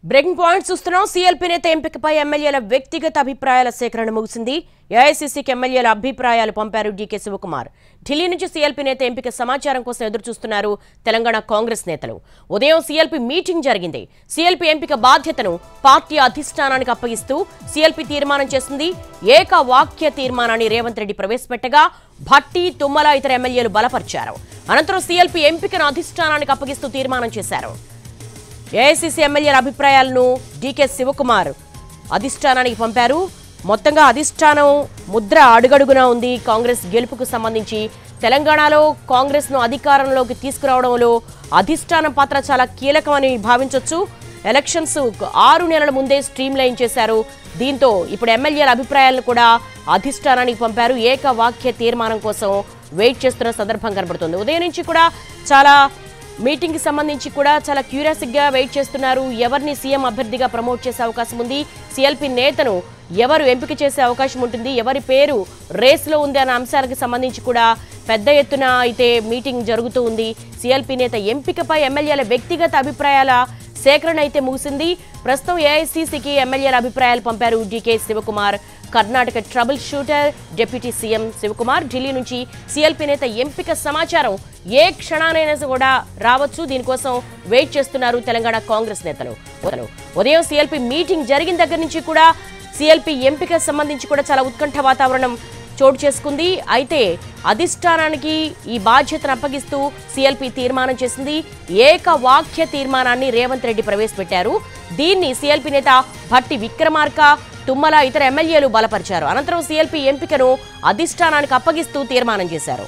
Breaking points చూస్తున్నాం CLP నేత ఎంపికపై ఎమ్మెల్యేల వ్యక్తిగత అభిప్రాయాల సేకరణ ముగిసింది ఏఐసీసీకి ఎమ్మెల్యేల అభిప్రాయాలు పంపారు డీకే శివకుమార్ ఢిల్లీ నుంచి సీఎల్పీ నేత ఎంపిక సమాచారం కోసం ఎదురు చూస్తున్నారు తెలంగాణ కాంగ్రెస్ నేతలు ఉదయం సీఎల్పీ మీటింగ్ జరిగింది సీఎల్పీ ఎంపిక బాధ్యతను పార్టీ అధిష్టానానికి అప్పగిస్తూ సీఎల్పీ తీర్మానం చేసింది ఏక వాక్య తీర్మానాన్ని రేవంత్ రెడ్డి ప్రవేశపెట్టగా భట్టి తుమ్మల ఇతర ఎమ్మెల్యేలు బలపరిచారు అనంతరం సీఎల్పీ ఎంపికను అధిష్టానానికి అప్పగిస్తూ తీర్మానం చేశారు ఏఐసీసీ ఎమ్మెల్యేల అభిప్రాయాలను డీకే శివకుమార్ అధిష్టానానికి పంపారు మొత్తంగా అధిష్టానం ముద్ర అడుగడుగునా ఉంది కాంగ్రెస్ గెలుపుకు సంబంధించి తెలంగాణలో కాంగ్రెస్ను అధికారంలోకి తీసుకురావడంలో అధిష్టానం పాత్ర చాలా కీలకమని భావించొచ్చు ఎలక్షన్స్ ఆరు నెలల ముందే స్ట్రీమ్ లైన్ చేశారు దీంతో ఇప్పుడు ఎమ్మెల్యేల అభిప్రాయాలను కూడా అధిష్టానానికి పంపారు ఏకవాక్య తీర్మానం కోసం వెయిట్ చేస్తున్న సందర్భం కనబడుతుంది ఉదయం నుంచి కూడా చాలా మీటింగ్ కి సంబంధించి కూడా చాలా క్యూరియాసిక్ గా వెయిట్ చేస్తున్నారు ఎవరిని సీఎం అభ్యర్థిగా ప్రమోట్ చేసే అవకాశం ఉంది సిఎల్పి నేతను ఎవరు ఎంపిక చేసే అవకాశం ఉంటుంది ఎవరి పేరు రేస్లో ఉంది అన్న అంశాలకు సంబంధించి కూడా పెద్ద ఎత్తున అయితే మీటింగ్ జరుగుతూ ఉంది సిఎల్పి నేత ఎంపికపై ఎమ్మెల్యేల వ్యక్తిగత అభిప్రాయాల సేకరణ అయితే ముగిసింది ప్రస్తుతం ఏఐసీసీకి ఎమ్మెల్యేల అభిప్రాయాలు పంపారు DK Shivakumar Karnataka trouble shooter deputy CM Shivakumar Delhi నుంచి సీఎల్పీ నేత ఎంపిక సమాచారం ఏ క్షణానైనా కూడా రావచ్చు దీనికోసం వెయిట్ చేస్తున్నారు తెలంగాణ కాంగ్రెస్ నేతలు నేతలు. ఉదయం సీఎల్పీ మీటింగ్ జరిగిన దగ్గర నుంచి కూడా సీఎల్పీ ఎంపిక సంబంధించి కూడా చాలా ఉత్కంఠ వాతావరణం చోటు చేసుకుంది అయితే అధిష్టానానికి ఈ బాధ్యతను అప్పగిస్తూ సీఎల్పీ తీర్మానం చేసింది ఏక వాక్య తీర్మానాన్ని రేవంత్ రెడ్డి ప్రవేశపెట్టారు దీన్ని సీఎల్పీ నేత భట్టి విక్రమార్క తుమ్మల ఇతర ఎమ్మెల్యేలు బలపరిచారు అనంతరం సీఎల్పీ ఎంపికను అధిష్టానానికి అప్పగిస్తూ తీర్మానం చేశారు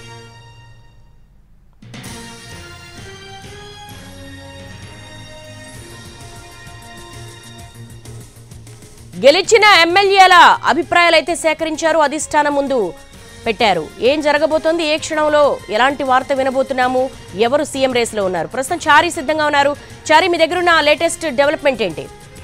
గెలిచిన ఎమ్మెల్యేల అభిప్రాయాలు అయితే సేకరించారు అధిష్టానం ముందు పెట్టారు ఏం జరగబోతోంది ఏ క్షణంలో ఎలాంటి వార్త వినబోతున్నాము ఎవరు సీఎం రేసులో ఉన్నారు ప్రస్తుతం చారీ సిద్ధంగా ఉన్నారు చారీ మీ దగ్గర ఉన్న లేటెస్ట్ డెవలప్మెంట్ ఏంటి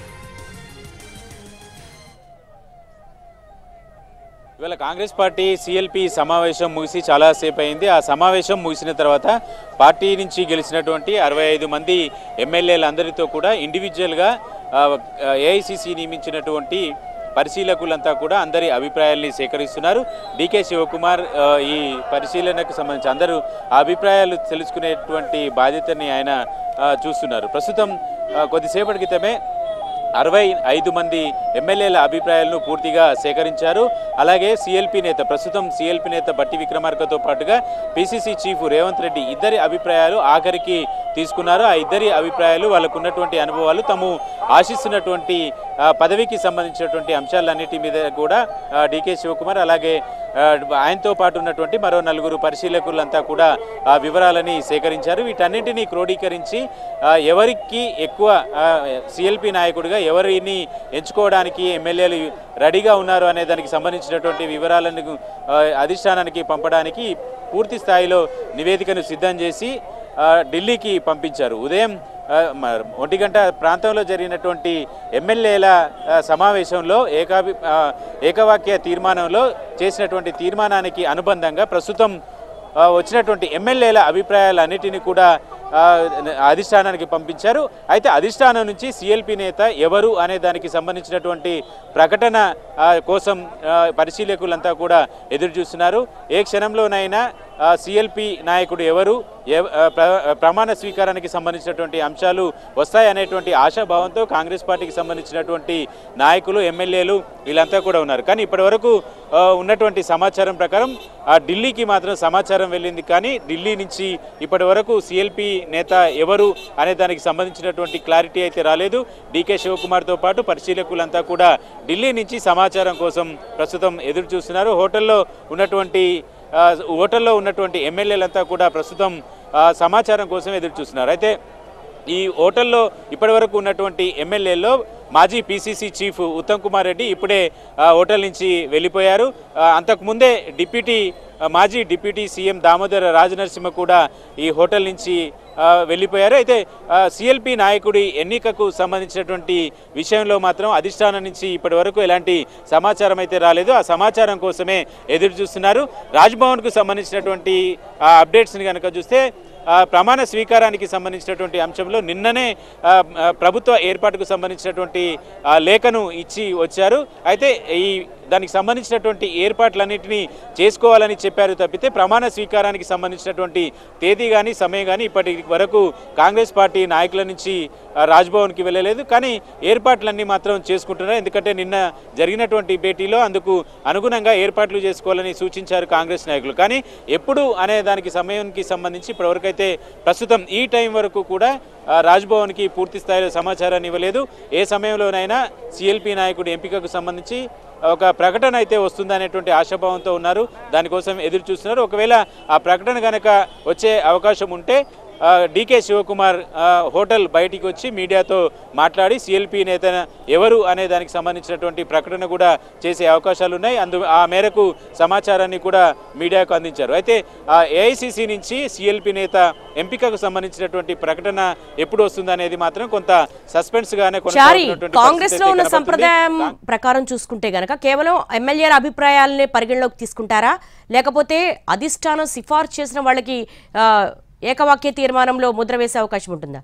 ఇవాళ కాంగ్రెస్ పార్టీ సిఎల్పి సమావేశం ముగిసి చాలా సేపు అయింది ఆ సమావేశం ముగిసిన తర్వాత పార్టీ నుంచి గెలిచినటువంటి అరవై ఐదు మంది ఎమ్మెల్యేలందరితో కూడా ఇండివిజువల్గా ఏఐసిసి నియమించినటువంటి పరిశీలకులంతా కూడా అందరి అభిప్రాయాల్ని సేకరిస్తున్నారు డికే శివకుమార్ ఆ, ఈ పరిశీలనకు సంబంధించి అందరూ ఆ అభిప్రాయాలు తెలుసుకునేటువంటి బాధ్యతని ఆయన ఆ, చూస్తున్నారు ప్రస్తుతం ఆ, కొద్దిసేపటి క్రితమే అరవై ఐదు మంది ఎమ్మెల్యేల అభిప్రాయాలను పూర్తిగా సేకరించారు అలాగే సిఎల్పి నేత ప్రస్తుతం సిఎల్పి నేత బట్టి విక్రమార్కతో పాటుగా పిసిసి చీఫ్ రేవంత్ రెడ్డి ఇద్దరి అభిప్రాయాలు ఆఖరికి తీసుకున్నారు ఆ ఇద్దరి అభిప్రాయాలు వాళ్ళకు ఉన్నటువంటి అనుభవాలు తాము ఆశిస్తున్నటువంటి ఆ, పదవికి సంబంధించినటువంటి అంశాలన్నిటి మీద కూడా డికే శివకుమార్ అలాగే ఆ, ఆయనతో పాటు ఉన్నటువంటి మరో నలుగురు పరిశీలకులంతా కూడా ఆ వివరాలని సేకరించారు వీటన్నింటినీ క్రోడీకరించి ఆ, ఎవరికి ఎక్కువ సిఎల్పి నాయకుడిగా ఎవరిని ఎంచుకోవడానికి ఎమ్మెల్యేలు రెడీగా ఉన్నారు అనే దానికి సంబంధించినటువంటి వివరాలను ఆ, అధిష్టానానికి పంపడానికి పూర్తి స్థాయిలో నివేదికను సిద్ధం చేసి ఆ, ఢిల్లీకి పంపించారు ఉదయం ఆ, మ- ఒంటి గంట ప్రాంతంలో జరిగినటువంటి ఎమ్మెల్యేల ఆ, సమావేశంలో ఏకాభి ఆ, ఏకవాక్య తీర్మానంలో చేసినటువంటి తీర్మానానికి అనుబంధంగా ప్రస్తుతం ఆ, వచ్చినటువంటి ఎమ్మెల్యేల అభిప్రాయాలన్నిటిని కూడా ఆ, అధిష్టానానికి పంపించారు అయితే అధిష్టానం నుంచి సిఎల్పి నేత ఎవరు అనే దానికి సంబంధించినటువంటి ప్రకటన ఆ, కోసం ఆ, పరిశీలకులంతా కూడా ఎదురు చూస్తున్నారు ఏ క్షణంలోనైనా సిఎల్పి నాయకుడు ఎవరు ఎవ- ఆ, ప్ర- ప్రమాణ స్వీకారానికి సంబంధించినటువంటి అంశాలు వస్తాయనేటువంటి ఆశాభావంతో కాంగ్రెస్ పార్టీకి సంబంధించినటువంటి నాయకులు ఎమ్మెల్యేలు వీళ్ళంతా కూడా ఉన్నారు కానీ ఇప్పటివరకు ఆ, ఉన్నటువంటి సమాచారం ప్రకారం ఆ, ఢిల్లీకి మాత్రం సమాచారం వెళ్ళింది కానీ ఢిల్లీ నుంచి ఇప్పటి వరకు సిఎల్పి నేత ఎవరు అనే దానికి సంబంధించినటువంటి క్లారిటీ అయితే రాలేదు డీకే శివకుమార్తో పాటు పరిశీలకులంతా కూడా ఢిల్లీ నుంచి సమాచారం కోసం ప్రస్తుతం ఎదురు చూస్తున్నారు హోటల్లో ఉన్నటువంటి ఆ, హోటల్లో ఉన్నటువంటి ఎమ్మెల్యేలంతా కూడా ప్రస్తుతం ఆ, సమాచారం కోసం ఎదురు చూస్తున్నారు అయితే ఈ హోటల్లో ఇప్పటివరకు ఉన్నటువంటి ఎమ్మెల్యేల్లో మాజీ పీసీసీ చీఫ్ ఉత్తమ్ కుమార్ రెడ్డి ఇప్పుడే ఆ, హోటల్ నుంచి వెళ్ళిపోయారు ఆ, అంతకుముందే డిప్యూటీ ఆ, మాజీ డిప్యూటీ సీఎం దామోదర రాజనరసింహ కూడా ఈ హోటల్ నుంచి ఆ, వెళ్ళిపోయారు అయితే సిఎల్పి నాయకుడి ఎన్నికకు సంబంధించినటువంటి విషయంలో మాత్రం అధిష్టానం నుంచి ఇప్పటి వరకు ఎలాంటి సమాచారం అయితే రాలేదు ఆ సమాచారం కోసమే ఎదురు చూస్తున్నారు రాజ్భవన్కు సంబంధించినటువంటి ఆ అప్డేట్స్ని కనుక చూస్తే ఆ, ప్రమాణ స్వీకారానికి సంబంధించినటువంటి అంశంలో నిన్ననే ఆ, ఆ, ప్రభుత్వ ఏర్పాటుకు సంబంధించినటువంటి ఆ, లేఖను ఇచ్చి వచ్చారు అయితే ఈ దానికి సంబంధించినటువంటి ఏర్పాట్లన్నింటినీ చేసుకోవాలని చెప్పారు తప్పితే ప్రమాణ స్వీకారానికి సంబంధించినటువంటి తేదీ కానీ సమయం కానీ ఇప్పటి వరకు కాంగ్రెస్ పార్టీ నాయకుల నుంచి ఆ, రాజ్భవన్కి వెళ్ళలేదు కానీ ఏర్పాట్లన్నీ మాత్రం చేసుకుంటున్నారు ఎందుకంటే నిన్న జరిగినటువంటి భేటీలో అందుకు అనుగుణంగా ఏర్పాట్లు చేసుకోవాలని సూచించారు కాంగ్రెస్ నాయకులు కానీ ఎప్పుడు అనే దానికి సమయానికి సంబంధించి ఇప్పటివరకైతే ప్రస్తుతం ఈ టైం వరకు కూడా ఆ, రాజ్భవన్కి పూర్తి స్థాయిలో సమాచారాన్ని ఇవ్వలేదు ఏ సమయంలోనైనా సిఎల్పి నాయకుడి ఎంపికకు సంబంధించి ఒక ప్రకటన అయితే వస్తుందనేటువంటి ఆశాభావంతో ఉన్నారు దానికోసం ఎదురు చూస్తున్నారు ఒకవేళ ఆ ప్రకటన కనుక వచ్చే అవకాశం ఉంటే ఆ, డీకే శివకుమార్ ఆ, హోటల్ బయటికి వచ్చి మీడియాతో మాట్లాడి సిఎల్పి నేత ఎవరు అనే దానికి సంబంధించినటువంటి ప్రకటన కూడా చేసే అవకాశాలు ఉన్నాయి అందు ఆ మేరకు సమాచారాన్ని కూడా మీడియాకు అందించారు అయితే ఏఐసిసి నుంచి సిఎల్పి నేత ఎంపికకు సంబంధించినటువంటి ప్రకటన ఎప్పుడు వస్తుందనేది మాత్రం కొంత సస్పెన్స్ గానే చారి కొనసాగుతున్నటువంటి కాంగ్రెస్ లో పరిస్థితి ఉన్న అయితే కనబడుతుంది. సంప్రదాయం ప్రకారం చూసుకుంటే గనక కేవలం ఎమ్మెల్యేల అభిప్రాయాలనే పరిగణలోకి తీసుకుంటారా లేకపోతే అధిష్టానం సిఫార్సు చేసిన వాళ్ళకి ఆ, ఏకవాక్య తీర్మానంలో ముద్ర వేసే అవకాశం ఉంటుందా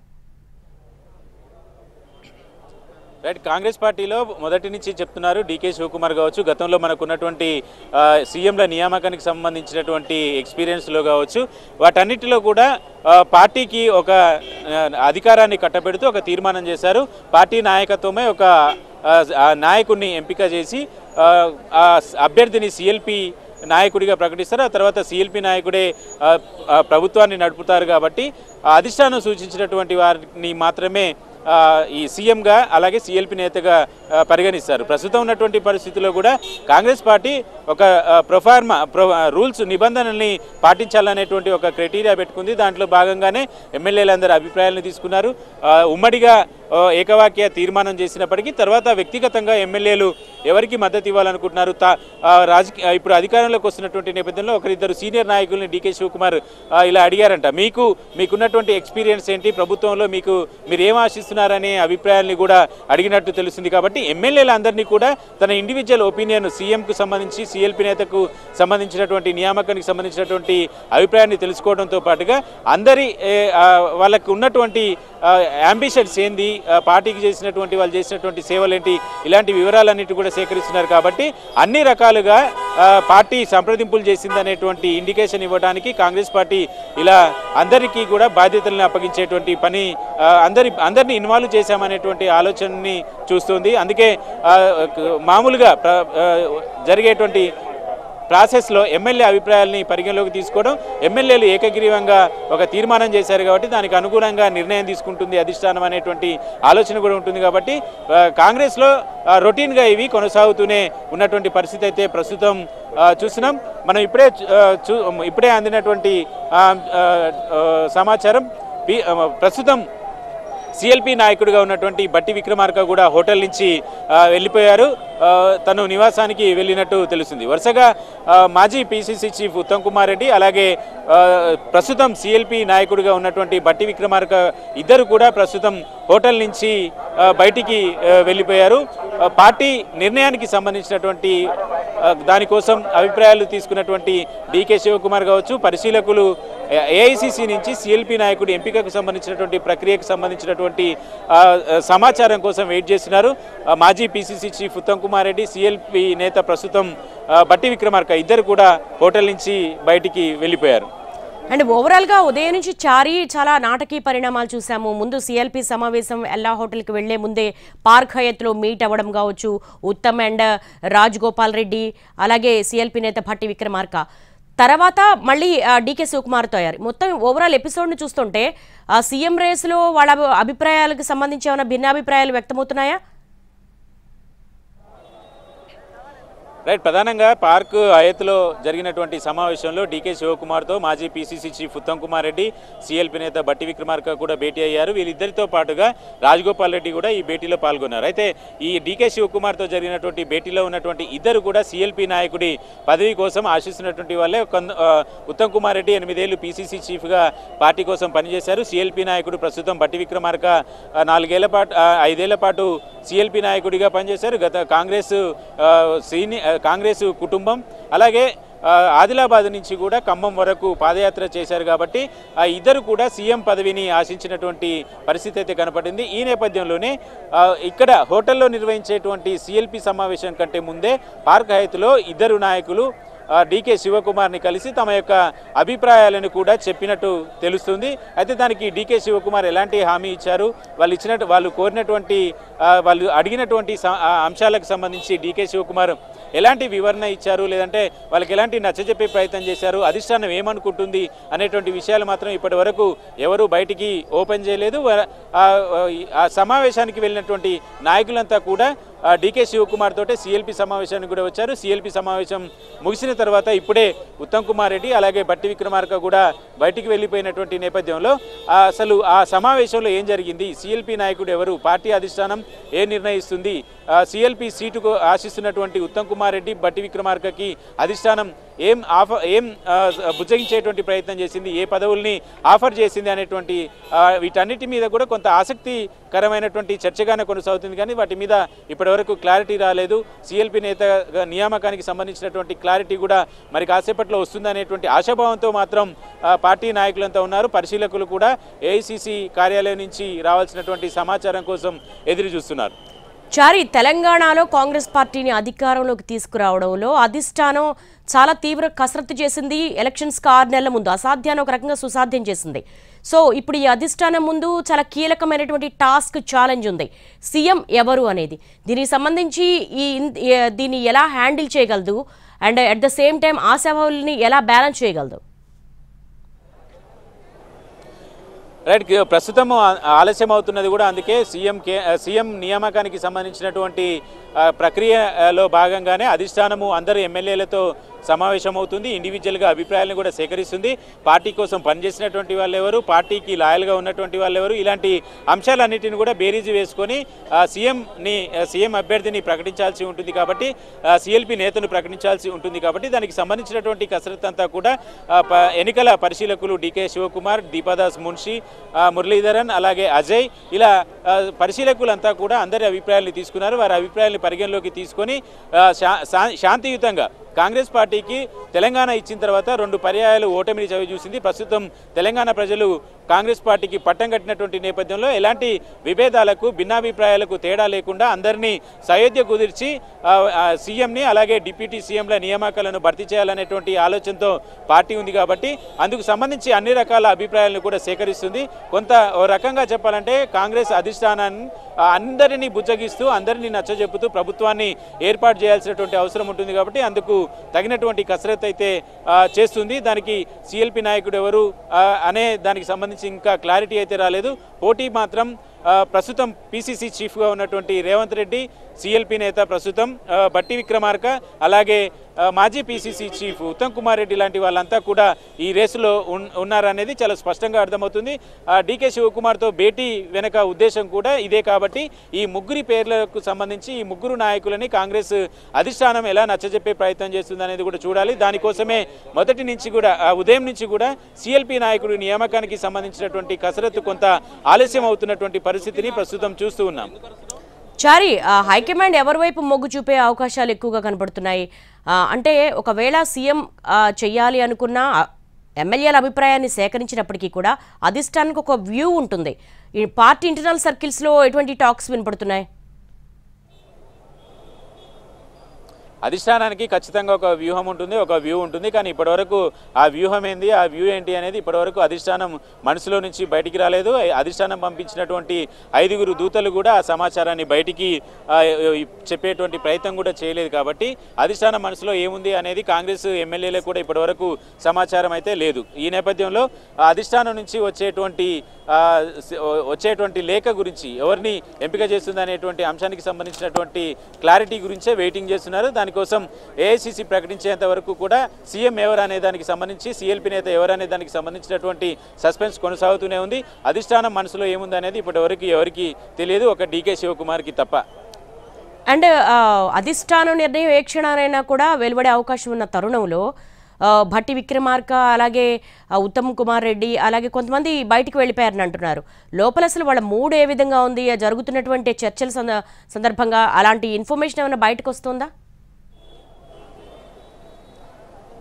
రైట్ కాంగ్రెస్ పార్టీలో మొదటి నుంచి చెప్తున్నారు డీకే శివకుమార్ కావచ్చు గతంలో మనకు ఉన్నటువంటి ఆ, సీఎంల నియామకానికి సంబంధించినటువంటి ఎక్స్పీరియన్స్లో కావచ్చు వాటన్నిటిలో కూడా ఆ, పార్టీకి ఒక ఆ, అధికారాన్ని కట్టబెడుతూ ఒక తీర్మానం చేశారు పార్టీ నాయకత్వమే ఒక ఆ, ఆ నాయకుడిని ఎంపిక చేసి ఆ, ఆ అభ్యర్థిని సిఎల్పి నాయకుడిగా ప్రకటిస్తారు ఆ తర్వాత సిఎల్పి నాయకుడే ఆ, ఆ ప్రభుత్వాన్ని నడుపుతారు కాబట్టి ఆ అధిష్టానం సూచించినటువంటి వారిని మాత్రమే ఆ, ఈ సీఎంగా అలాగే సిఎల్పి నేతగా ఆ, పరిగణిస్తారు ప్రస్తుతం ఉన్నటువంటి పరిస్థితుల్లో కూడా కాంగ్రెస్ పార్టీ ఒక ఆ, ప్రొఫార్మా ప్రొ ఆ, రూల్స్ నిబంధనల్ని పాటించాలనేటువంటి ఒక క్రైటీరియా పెట్టుకుంది దాంట్లో భాగంగానే ఎమ్మెల్యేలందరూ అభిప్రాయాలను తీసుకున్నారు ఆ, ఉమ్మడిగా ఆ, ఏకవాక్య తీర్మానం చేసినప్పటికీ తర్వాత వ్యక్తిగతంగా ఎమ్మెల్యేలు ఎవరికి మద్దతు ఇవ్వాలనుకుంటున్నారు తా ఆ, రాజకీయ ఇప్పుడు అధికారంలోకి వస్తున్నటువంటి నేపథ్యంలో ఒకరిద్దరు సీనియర్ నాయకుల్ని డీకే శివకుమార్ ఆ, ఇలా అడిగారంట మీకు మీకున్నటువంటి ఎక్స్పీరియన్స్ ఏంటి ప్రభుత్వంలో మీకు మీరు ఏం ఆశిస్తున్నారనే అభిప్రాయాల్ని కూడా అడిగినట్టు తెలుస్తుంది కాబట్టి ఎమ్మెల్యేలందరినీ కూడా తన ఇండివిజువల్ ఒపీనియన్ సీఎంకు సంబంధించి సిఎల్పి నేతకు సంబంధించినటువంటి నియామకానికి సంబంధించినటువంటి అభిప్రాయాన్ని తెలుసుకోవడంతో పాటుగా అందరి ఏ, ఆ, వాళ్ళకు ఉన్నటువంటి అంబిషన్స్ ఏంది ఆ, పార్టీకి చేసినటువంటి వాళ్ళు చేసినటువంటి సేవలు ఏంటి ఇలాంటి వివరాలన్నిటి కూడా సేకరిస్తున్నారు కాబట్టి అన్ని రకాలుగా ఆ, పార్టీ సంప్రదింపులు చేసిందనేటువంటి ఇండికేషన్ ఇవ్వడానికి కాంగ్రెస్ పార్టీ ఇలా అందరికీ కూడా బాధ్యతలను అప్పగించేటువంటి పని ఆ, అందరి అందరినీ ఇన్వాల్వ్ చేశామనేటువంటి ఆలోచనని చూస్తుంది అందుకే ఆ, మామూలుగా ప్ర- ఆ, జరిగేటువంటి ప్రాసెస్లో ఎమ్మెల్యే అభిప్రాయాల్ని పరిగణలోకి తీసుకోవడం ఎమ్మెల్యేలు ఏకగ్రీవంగా ఒక తీర్మానం చేశారు కాబట్టి దానికి అనుగుణంగా నిర్ణయం తీసుకుంటుంది అధిష్టానం అనేటువంటి ఆలోచన కూడా ఉంటుంది కాబట్టి ఆ, కాంగ్రెస్లో ఆ, రొటీన్గా ఇవి కొనసాగుతూనే ఉన్నటువంటి పరిస్థితి అయితే ప్రస్తుతం ఆ, చూస్తున్నాం మనం ఇప్పుడే ఆ, చూ ఇప్పుడే అందినటువంటి ఆ, ఆ, ఆ, సమాచారం పి- ఆ, ప్రస్తుతం సిఎల్పి నాయకుడిగా ఉన్నటువంటి బట్టి విక్రమార్క కూడా హోటల్ నుంచి ఆ, వెళ్ళిపోయారు ఆ, తను నివాసానికి వెళ్ళినట్టు తెలుస్తుంది వరుసగా ఆ, మాజీ పిసిసి చీఫ్ ఉత్తమ్ కుమార్ రెడ్డి అలాగే ఆ, ప్రస్తుతం సిఎల్పి నాయకుడిగా ఉన్నటువంటి బట్టి విక్రమార్క ఇద్దరు కూడా ప్రస్తుతం హోటల్ నుంచి ఆ, బయటికి ఆ, వెళ్ళిపోయారు ఆ, పార్టీ నిర్ణయానికి సంబంధించినటువంటి ఆ, దానికోసం అభిప్రాయాలు తీసుకున్నటువంటి డీకే శివకుమార్ కావచ్చు పరిశీలకులు ఏఐసిసి నుంచి సిఎల్పి నాయకుడి ఎంపికకు సంబంధించినటువంటి ప్రక్రియకు సంబంధించినటువంటి ఆ, ఆ, సమాచారం కోసం వెయిట్ చేస్తున్నారు ఆ, మాజీ PCC chief Uttam Kumar Reddy CLP నేత ప్రస్తుతం ఆ, బట్టి విక్రమార్క ఇద్దరు కూడా హోటల్ నుంచి బయటికి వెళ్ళిపోయారు అండ్ ఓవరాల్ గా ఉదయం నుంచి చారి చాలా నాటకీయ పరిణామాలు చూసాము ముందు సిఎల్పి సమావేశం ఎల్లా హోటల్కి వెళ్లే ముందే పార్క్ హయత్లో మీట్ అవ్వడం కావచ్చు ఉత్తమ్ అండ్ రాజ్ గోపాల్ రెడ్డి అలాగే సిఎల్పి నేత భట్టి విక్రమార్క తర్వాత మళ్ళీ ఆ, డీకే శివకుమార్తో అయ్యారు మొత్తం ఓవరాల్ ఎపిసోడ్ని చూస్తుంటే ఆ సీఎం రేసులో వాళ్ళ అభి- అభిప్రాయాలకు సంబంధించి ఏమైనా భిన్నాభిప్రాయాలు వ్యక్తమవుతున్నాయా రైట్ ప్రధానంగా పార్క్ ఆయత్లో జరిగినటువంటి సమావేశంలో డీకే శివకుమార్తో మాజీ PCC chief Uttam Kumar Reddy CLP నేత బట్టి విక్రమార్క కూడా భేటీ అయ్యారు వీళ్ళిద్దరితో పాటుగా రాజగోపాల్ రెడ్డి కూడా ఈ భేటీలో పాల్గొన్నారు అయితే ఈ డీకే శివకుమార్తో జరిగినటువంటి భేటీలో ఉన్నటువంటి ఇద్దరు కూడా సీఎల్పీ నాయకుడి పదవి కోసం ఆశిస్తున్నటువంటి వాళ్ళే కొంద- ఆ, ఉత్తమ్ కుమార్ రెడ్డి ఎనిమిదేళ్లు పీసీసీ చీఫ్గా పార్టీ కోసం పనిచేశారు సీఎల్పీ నాయకుడు ప్రస్తుతం బట్టి విక్రమార్క ఆ, నాలుగేళ్ల పాటు ఆ, ఐదేళ్ల పాటు సీఎల్పీ నాయకుడిగా పనిచేశారు గత కాంగ్రెస్ ఆ, సీని ఆ, కాంగ్రెస్ కుటుంబం అలాగే ఆ, ఆదిలాబాద్ నుంచి కూడా ఖమ్మం వరకు పాదయాత్ర చేశారు కాబట్టి ఆ ఇద్దరు కూడా సీఎం పదవిని ఆశించినటువంటి పరిస్థితి అయితే కనపడింది ఈ నేపథ్యంలోనే ఆ, ఇక్కడ హోటల్లో నిర్వహించేటువంటి సిఎల్పి సమావేశం కంటే ముందే పార్క్ హైత్లో ఇద్దరు నాయకులు ఆ, డీకే శివకుమార్ని కలిసి తమ యొక్క అభిప్రాయాలను కూడా చెప్పినట్టు తెలుస్తుంది అయితే దానికి డీకే శివకుమార్ ఎలాంటి హామీ ఇచ్చారు వాళ్ళు ఇచ్చినట్టు వాళ్ళు కోరినటువంటి ఆ, వాళ్ళు అడిగినటువంటి స- ఆ అంశాలకు సంబంధించి డీకే శివకుమార్ ఎలాంటి వివరణ ఇచ్చారు లేదంటే వాళ్ళకి ఎలాంటి నచ్చజెప్పే ప్రయత్నం చేశారు అధిష్టానం ఏమనుకుంటుంది అనేటువంటి విషయాలు మాత్రం ఇప్పటి వరకు ఎవరు బయటికి ఓపెన్ చేయలేదు వ- ఆ ఆ సమావేశానికి వెళ్ళినటువంటి నాయకులంతా కూడా ఆ, డీకే శివకుమార్ తోటే సిఎల్పి సమావేశానికి కూడా వచ్చారు సిఎల్పి సమావేశం ముగిసిన తర్వాత ఇప్పుడే ఉత్తమ్ కుమార్ రెడ్డి అలాగే బట్టి విక్రమార్క కూడా బయటికి వెళ్ళిపోయినటువంటి నేపథ్యంలో ఆ, అసలు ఆ సమావేశంలో ఏం జరిగింది సిఎల్పి నాయకుడు ఎవరు పార్టీ అధిష్టానం ఏం నిర్ణయిస్తుంది సిఎల్పి సీటుకు ఆశిస్తున్నటువంటి ఉత్తమ్ కుమార్ రెడ్డి బట్టి విక్రమార్కకి అధిష్టానం ఏం ఆఫర్ ఏం ఆ, బుజ్జగించేటువంటి ప్రయత్నం చేసింది ఏ పదవుల్ని ఆఫర్ చేసింది అనేటువంటి ఆ, వీటన్నిటి మీద కూడా కొంత ఆసక్తికరమైనటువంటి చర్చగానే కొనసాగుతుంది కానీ వాటి మీద ఇప్పటివరకు క్లారిటీ రాలేదు సిఎల్పి నేత నియామకానికి సంబంధించినటువంటి క్లారిటీ కూడా మరి కాసేపట్లో వస్తుందనేటువంటి ఆశాభావంతో మాత్రం ఆ, పార్టీ నాయకులంతా ఉన్నారు పరిశీలకులు కూడా ఏఐసిసి కార్యాలయం నుంచి రావాల్సినటువంటి సమాచారం కోసం ఎదురు చూస్తున్నారు చారి తెలంగాణలో కాంగ్రెస్ పార్టీని అధికారంలోకి తీసుకురావడంలో అధిష్టానం చాలా తీవ్ర కసరత్తు చేసింది ఎలక్షన్స్కి ఆరు నెలల ముందు అసాధ్యాన్ని ఒక రకంగా సుసాధ్యం చేసింది సో ఇప్పుడు ఈ అధిష్టానం ముందు చాలా కీలకమైనటువంటి టాస్క్ ఛాలెంజ్ ఉంది సీఎం ఎవరు అనేది దీనికి సంబంధించి ఈ ఇన్- ఏ- దీన్ని ఎలా హ్యాండిల్ చేయగలదు and at the same time ఆశావాహుల్ని ఎలా బ్యాలెన్స్ చేయగలదు రైట్ కి- ప్రస్తుతం ఆ- ఆలస్యం అవుతున్నది కూడా అందుకే సీఎం కే సీఎం నియామకానికి సంబంధించినటువంటి ఆ, ప్రక్రియలో భాగంగానే అధిష్టానము అందరు ఎమ్మెల్యేలతో సమావేశమవుతుంది ఇండివిజువల్గా అభిప్రాయాలను కూడా సేకరిస్తుంది పార్టీ కోసం పనిచేసినటువంటి వాళ్ళు ఎవరు పార్టీకి లాయల్గా ఉన్నటువంటి వాళ్ళు ఎవరు ఇలాంటి అంశాలన్నిటిని కూడా బేరీజు వేసుకొని ఆ, సీఎంని ఆ, సీఎం అభ్యర్థిని ప్రకటించాల్సి ఉంటుంది కాబట్టి ఆ, సిఎల్పి నేతను ప్రకటించాల్సి ఉంటుంది కాబట్టి దానికి సంబంధించినటువంటి కసరత్తు అంతా కూడా ఆ, ప- ఎన్నికల పరిశీలకులు డికే శివకుమార్ దీపాదాస్ మున్షి ఆ, మురళీధరన్ అలాగే అజయ్ ఇలా ఆ, పరిశీలకులంతా కూడా అందరి అభిప్రాయాలు తీసుకున్నారు వారి అభిప్రాయాలను పరిగణలోకి తీసుకొని ఆ, శా- శా- శాంతియుతంగా కాంగ్రెస్ పార్టీకి తెలంగాణ ఇచ్చిన తర్వాత రెండు పర్యాయాలు ఓటమిని చవి చూసింది ప్రస్తుతం తెలంగాణ ప్రజలు కాంగ్రెస్ పార్టీకి పట్టం కట్టినటువంటి నేపథ్యంలో ఎలాంటి విభేదాలకు భిన్నాభిప్రాయాలకు తేడా లేకుండా అందరినీ సయోధ్య కుదిర్చి ఆ, ఆ, సీఎంని అలాగే డిప్యూటీ సీఎంల నియామకాలను భర్తీ చేయాలనేటువంటి ఆలోచనతో పార్టీ ఉంది కాబట్టి అందుకు సంబంధించి అన్ని రకాల అభిప్రాయాలను కూడా సేకరిస్తుంది కొంత ఓ రకంగా చెప్పాలంటే కాంగ్రెస్ అధిష్టానాన్ని ఆ, అందరినీ బుజ్జగిస్తూ అందరినీ నచ్చజెప్పుతూ ప్రభుత్వాన్ని ఏర్పాటు చేయాల్సినటువంటి అవసరం ఉంటుంది కాబట్టి అందుకు తగినటువంటి కసరత్తు అయితే ఆ, చేస్తుంది దానికి సిఎల్పి నాయకుడు ఎవరు ఆ, అనే దానికి సంబంధించి ఇంకా క్లారిటీ అయితే రాలేదు పోటీ మాత్రం ఆ, ప్రస్తుతం పిసిసి చీఫ్గా ఉన్నటువంటి రేవంత్ రెడ్డి సిఎల్పి నేత ప్రస్తుతం ఆ, బట్టి విక్రమార్క అలాగే ఆ, మాజీ పిసిసి చీఫ్ ఉత్తమ్ కుమార్ రెడ్డి లాంటి వాళ్ళంతా కూడా ఈ రేసులో ఉన్- ఉన్నారనేది చాలా స్పష్టంగా అర్థమవుతుంది ఆ, డీకే శివకుమార్తో భేటీ వెనక ఉద్దేశం కూడా ఇదే కాబట్టి ఈ ముగ్గురి పేర్లకు సంబంధించి ఈ ముగ్గురు నాయకులని కాంగ్రెస్ అధిష్టానం ఎలా నచ్చజెప్పే ప్రయత్నం చేస్తుంది అనేది కూడా చూడాలి దానికోసమే మొదటి నుంచి కూడా ఆ ఉదయం నుంచి కూడా సిఎల్పి నాయకుడి నియామకానికి సంబంధించినటువంటి కసరత్తు కొంత ఆలస్యం అవుతున్నటువంటి పరిస్థితిని ప్రస్తుతం చూస్తూ ఉన్నాం చారి ఆ, హైకమాండ్ ఎవరి వైపు మొగ్గు చూపే అవకాశాలు ఎక్కువగా కనబడుతున్నాయి ఆ, అంటే ఒకవేళ సీఎం ఆ, చెయ్యాలి అనుకున్న ఆ, ఎమ్మెల్యేల అభిప్రాయాన్ని సేకరించినప్పటికీ కూడా అధిష్టానికి ఒక వ్యూ ఉంటుంది ఈ పార్టీ ఇంటర్నల్ సర్కిల్స్లో ఎటువంటి టాక్స్ వినపడుతున్నాయి అధిష్టానానికి ఖచ్చితంగా ఒక వ్యూహం ఉంటుంది ఒక వ్యూ ఉంటుంది కానీ ఇప్పటివరకు ఆ వ్యూహం ఏంది ఆ వ్యూ ఏంటి అనేది ఇప్పటివరకు అధిష్టానం మనసులో నుంచి బయటికి రాలేదు అధిష్టానం పంపించినటువంటి ఐదుగురు దూతలు కూడా ఆ సమాచారాన్ని బయటికి ఆ, చెప్పేటువంటి ప్రయత్నం కూడా చేయలేదు కాబట్టి అధిష్టానం మనసులో ఏముంది అనేది కాంగ్రెస్ ఎమ్మెల్యేలకు కూడా ఇప్పటివరకు సమాచారం అయితే లేదు ఈ నేపథ్యంలో ఆ అధిష్టానం నుంచి వచ్చేటువంటి ఆ, స- వచ్చేటువంటి లేఖ గురించి ఎవరిని ఎంపిక చేస్తుంది అనేటువంటి అంశానికి సంబంధించినటువంటి క్లారిటీ గురించే వెయిటింగ్ చేస్తున్నారు దానికోసం ఏఐసిసి ప్రకటించేంత వరకు కూడా సీఎం ఎవరు అనే దానికి సంబంధించి సిఎల్పి నేత ఎవరు అనే దానికి సంబంధించినటువంటి సస్పెన్స్ కొనసాగుతూనే ఉంది అధిష్టానం మనసులో ఏముంది అనేది ఇప్పటివరకు ఎవరికి తెలియదు ఒక డీకే శివకుమార్కి తప్ప అండ్ ఆ, అధిష్టానం నిర్ణయం ఏ క్షణానైనా కూడా వెలువడే అవకాశం ఉన్న తరుణంలో ఆ, భట్టి విక్రమార్క అలాగే ఆ, ఉత్తమ్ కుమార్ రెడ్డి అలాగే కొంతమంది బయటికి వెళ్ళిపోయారని అంటున్నారు లోపల అసలు వాళ్ళ మూడ్ ఏ విధంగా ఉంది ఆ జరుగుతున్నటువంటి చర్చల సంద- సందర్భంగా అలాంటి ఇన్ఫర్మేషన్ ఏమైనా బయటకు వస్తుందా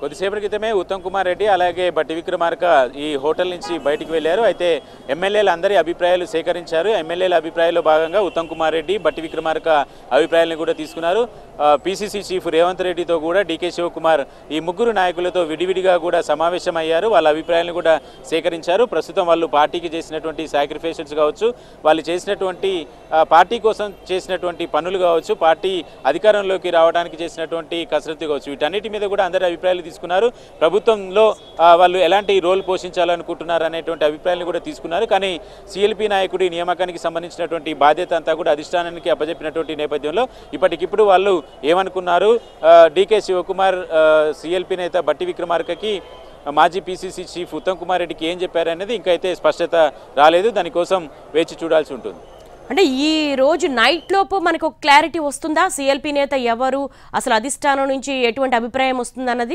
కొద్దిసేపటి క్రితమే ఉత్తమ్ కుమార్ రెడ్డి అలాగే బట్టి విక్రమార్క ఈ హోటల్ నుంచి బయటికి వెళ్ళారు అయితే ఎమ్మెల్యేలు అందరి అభిప్రాయాలు సేకరించారు ఎమ్మెల్యేల అభిప్రాయాల్లో భాగంగా ఉత్తమ్ కుమార్ రెడ్డి బట్టి విక్రమార్క అభిప్రాయాలను కూడా తీసుకున్నారు పిసిసి చీఫ్ రేవంత్ రెడ్డితో కూడా డీకే శివకుమార్ ఈ ముగ్గురు నాయకులతో విడివిడిగా కూడా సమావేశం అయ్యారు వాళ్ళ అభిప్రాయాలను కూడా సేకరించారు ప్రస్తుతం వాళ్ళు పార్టీకి చేసినటువంటి సాక్రిఫైసెస్ కావచ్చు వాళ్ళు చేసినటువంటి ఆ, పార్టీ కోసం చేసినటువంటి పనులు కావచ్చు పార్టీ అధికారంలోకి రావడానికి చేసినటువంటి కసరత్తు కావచ్చు వీటన్నిటి మీద కూడా అందరి అభిప్రాయాలు తీసుకున్నారు ప్రభుత్వంలో ఆ, వాళ్ళు ఎలాంటి రోల్ పోషించాలనుకుంటున్నారు అనేటువంటి అభిప్రాయాలను కూడా తీసుకున్నారు కానీ సిఎల్పి నాయకుడి నియామకానికి సంబంధించినటువంటి బాధ్యత అంతా కూడా అధిష్టానానికి అప్పజెప్పినటువంటి నేపథ్యంలో ఇప్పటికిప్పుడు వాళ్ళు ఏమనుకున్నారు డీకే శివకుమార్ సిఎల్పి నేత బట్టి విక్రమార్కకి మాజీ పీసీసీ చీఫ్ ఉత్తమ్ కుమార్ రెడ్డికి ఏం చెప్పారనేది ఇంకా అయితే స్పష్టత రాలేదు దానికోసం వేచి చూడాల్సి ఉంటుంది అంటే ఈ రోజు నైట్ లోపు మనకు ఒక క్లారిటీ వస్తుందా సిఎల్పి నేత ఎవరు అసలు అధిష్టానం నుంచి ఎటువంటి అభిప్రాయం వస్తుందన్నది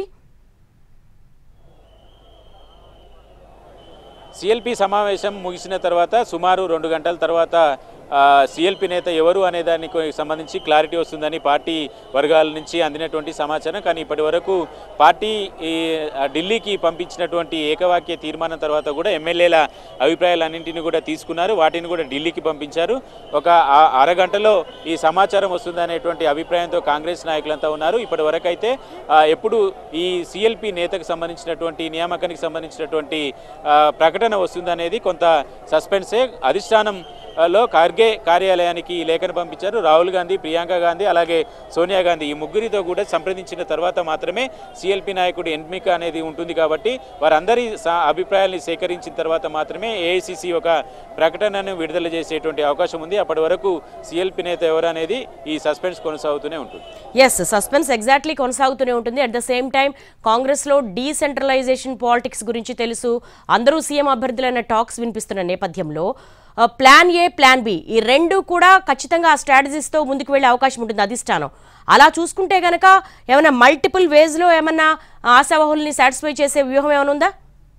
సిఎల్పి సమావేశం ముగిసిన తర్వాత సుమారు రెండు గంటల తర్వాత సిఎల్పి నేత ఎవరు అనే దానికి సంబంధించి క్లారిటీ వస్తుందని పార్టీ వర్గాల నుంచి అందినటువంటి సమాచారం కానీ ఇప్పటి వరకు పార్టీ ఈ, ఆ, ఢిల్లీకి పంపించినటువంటి ఏకవాక్య తీర్మానం తర్వాత కూడా ఎమ్మెల్యేల అభిప్రాయాలన్నింటినీ కూడా తీసుకున్నారు వాటిని కూడా ఢిల్లీకి పంపించారు ఒక ఆ- అరగంటలో ఈ సమాచారం వస్తుందనేటువంటి అభిప్రాయంతో కాంగ్రెస్ నాయకులంతా ఉన్నారు ఇప్పటి వరకు అయితే ఆ, ఎప్పుడు ఈ సిఎల్పి నేతకు సంబంధించినటువంటి నియామకానికి సంబంధించినటువంటి ఆ, ప్రకటన వస్తుందనేది కొంత సస్పెన్సే అధిష్టానం ఆ, లో ఖార్గే కార్యాలయానికి ఈ లేఖను పంపించారు రాహుల్ గాంధీ ప్రియాంక గాంధీ అలాగే సోనియా గాంధీ ఈ ముగ్గురితో కూడా సంప్రదించిన తర్వాత మాత్రమే సిఎల్పి నాయకుడి ఎన్నిక అనేది ఉంటుంది కాబట్టి వారందరి సా- అభిప్రాయాల్ని సేకరించిన తర్వాత మాత్రమే ఏఐసిసి ఒక ప్రకటనను విడుదల చేసేటువంటి అవకాశం ఉంది అప్పటి వరకు సిఎల్పి నేత ఎవరు అనేది ఈ సస్పెన్స్ కొనసాగుతూనే ఉంటుంది ఎస్ సస్పెన్స్ ఎగ్జాక్ట్లీ కొనసాగుతూనే ఉంటుంది అట్ ద సేమ్ టైం కాంగ్రెస్లో డీసెంట్రలైజేషన్ పాలిటిక్స్ గురించి తెలుసు అందరూ సీఎం అభ్యర్థులైన టాక్స్ వినిపిస్తున్న నేపథ్యంలో ఆ, ప్లాన్ ఏ ప్లాన్ బి ఈ రెండు కూడా ఖచ్చితంగా ఆ స్ట్రాటజీస్తో ముందుకు వెళ్ళే అవకాశం ఉంటుంది అధిష్టానం అలా చూసుకుంటే గనక ఏమైనా మల్టిపుల్ వేస్లో ఏమన్నా ఆశావహుల్ని సాటిస్ఫై చేసే వ్యూహం ఏమైనా ఉందా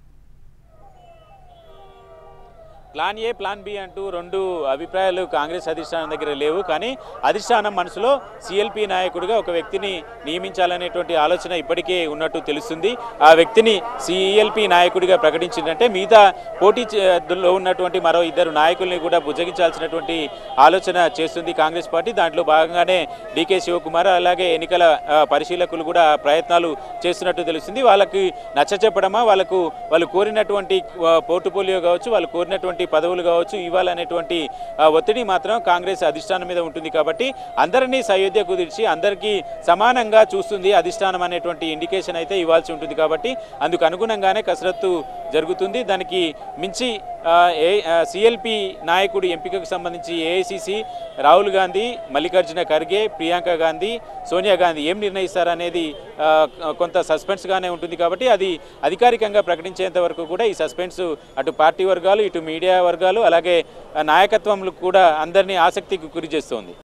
ప్లాన్ ఏ ప్లాన్ బి అంటూ రెండు అభిప్రాయాలు కాంగ్రెస్ అధిష్టానం దగ్గర లేవు కానీ అధిష్టానం మనసులో సిఎల్పి నాయకుడిగా ఒక వ్యక్తిని నియమించాలనేటువంటి ఆలోచన ఇప్పటికే ఉన్నట్టు తెలుస్తుంది ఆ వ్యక్తిని సిఎల్పి నాయకుడిగా ప్రకటించిందంటే మిగతా పోటీ చే- లో ఉన్నటువంటి మరో ఇద్దరు నాయకుల్ని కూడా బుజ్జగించాల్సినటువంటి ఆలోచన చేస్తుంది కాంగ్రెస్ పార్టీ దాంట్లో భాగంగానే డీకే శివకుమార్ అలాగే ఎన్నికల ఆ, పరిశీలకులు కూడా ప్రయత్నాలు చేస్తున్నట్టు తెలుస్తుంది వాళ్ళకి నచ్చ చెప్పడమా వాళ్ళకు వాళ్ళు కోరినటువంటి ఆ, పోర్టుపోలియో కావచ్చు వాళ్ళు కోరినటువంటి పదవులు కావచ్చు ఇవ్వాలనేటువంటి ఆ, ఒత్తిడి మాత్రం కాంగ్రెస్ అధిష్టానం మీద ఉంటుంది కాబట్టి అందరినీ సయోధ్య కుదిర్చి అందరికీ సమానంగా చూస్తుంది అధిష్టానం అనేటువంటి ఇండికేషన్ అయితే ఇవ్వాల్సి ఉంటుంది కాబట్టి అందుకు అనుగుణంగానే కసరత్తు జరుగుతుంది దానికి మించి ఆ, ఏ సిఎల్పి నాయకుడి ఎంపికకు సంబంధించి ఏఐసిసి రాహుల్ గాంధీ మల్లికార్జున ఖర్గే ప్రియాంక గాంధీ సోనియా గాంధీ ఏం నిర్ణయిస్తారనేది ఆ, కొంత సస్పెన్స్గానే ఉంటుంది కాబట్టి అది అధికారికంగా ప్రకటించేంత వరకు కూడా ఈ సస్పెన్స్ అటు పార్టీ వర్గాలు ఇటు మీడియా వర్గాలు అలాగే ఆ, నాయకత్వంలో కూడా అందరినీ ఆసక్తికి గురి చేస్తోంది